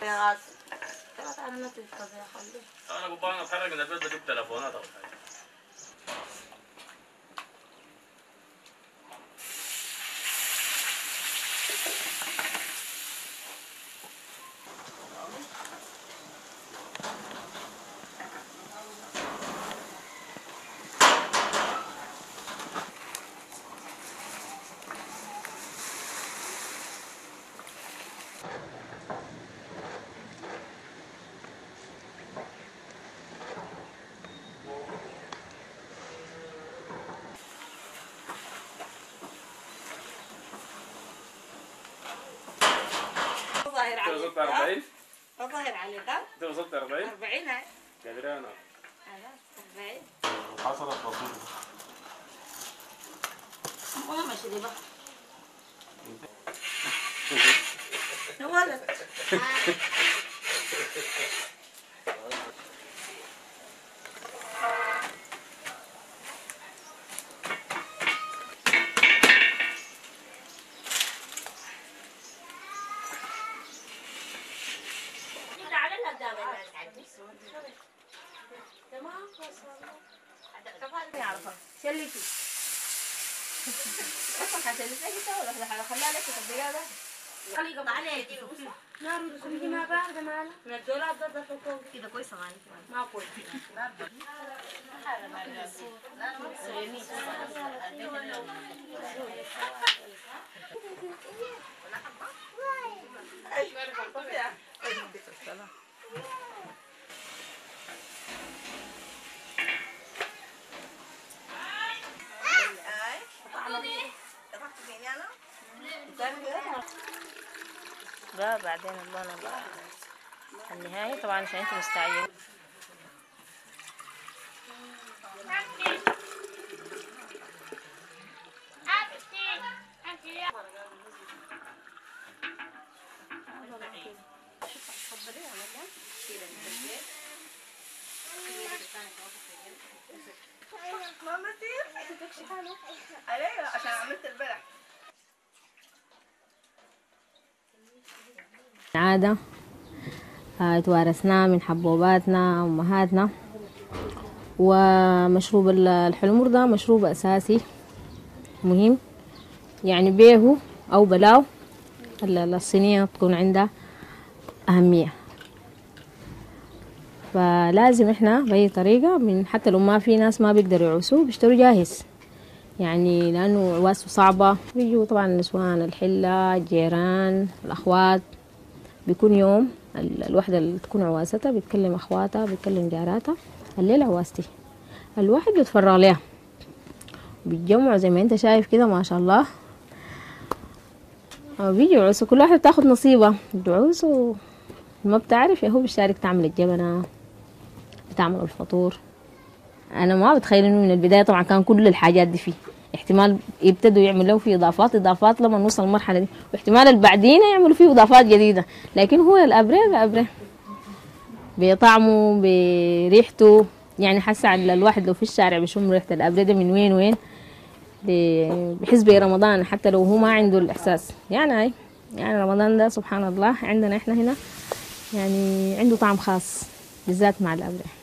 يا غاز ترى تعالى ما تفكر يا خلي انا قبل ما اتحرك من البيت بجيب تليفونات او حاجه ظاهر انت وصلت عليك 40 ظاهر عليك ها؟ انت وصلت 40 40 هاي قادر انا خلاص 40 حصلت بسيطه ولا ماشي دي بقى يا ولد شلتي اصلا حشلتها كده ولا خليها لك تطبيقها ده خلي قطع عليك نار دي ما بارده مالها من الدولاب ده ده فوق كده كويسه معاك ما كويس ده بعدين اللون ال- النهائي طبعا عشان انتوا مستعجلين ماما سير تكشف حاله ايوه عشان عملت البلح عادة آه، توارثناه من حبوباتنا أمهاتنا ومشروب ال- الحلمر ده مشروب أساسي مهم يعني بيه أو بلاو ال- الصينية تكون عندها أهمية فلازم احنا بأي طريقة من حتى لو ما في ناس ما بيقدروا يعوسوه بيشتروا جاهز يعني لأنه عواسه صعبة بيجوا طبعا النسوان الحلة الجيران الأخوات بيكون يوم ال- الوحدة اللي تكون عواستها بتكلم أخواتها بتكلم جاراتها الليلة عواستي الواحد بيتفرغ لها بيتجمعوا زي ما انت شايف كده ما شاء الله آه، بيجي يعوسوا كل واحد بتاخد نصيبة بتعوس ما بتعرف يا هو بيشارك تعمل الجبنة بتعمل الفطور انا ما بتخيل انه من البدايه طبعا كان كل الحاجات دي فيه احتمال يبتدوا يعملوا فيه اضافات اضافات لما نوصل المرحله دي واحتمال البعدين يعملوا فيه اضافات جديده لكن هو الابريل الابريل بطعمه بريحته يعني حس على الواحد لو في الشارع بيشم ريحه الابريل ده من وين وين ب- بحس برمضان حتى لو هو ما عنده الاحساس يعني هاي يعني رمضان ده سبحان الله عندنا احنا هنا يعني عنده طعم خاص بالذات مع الابريل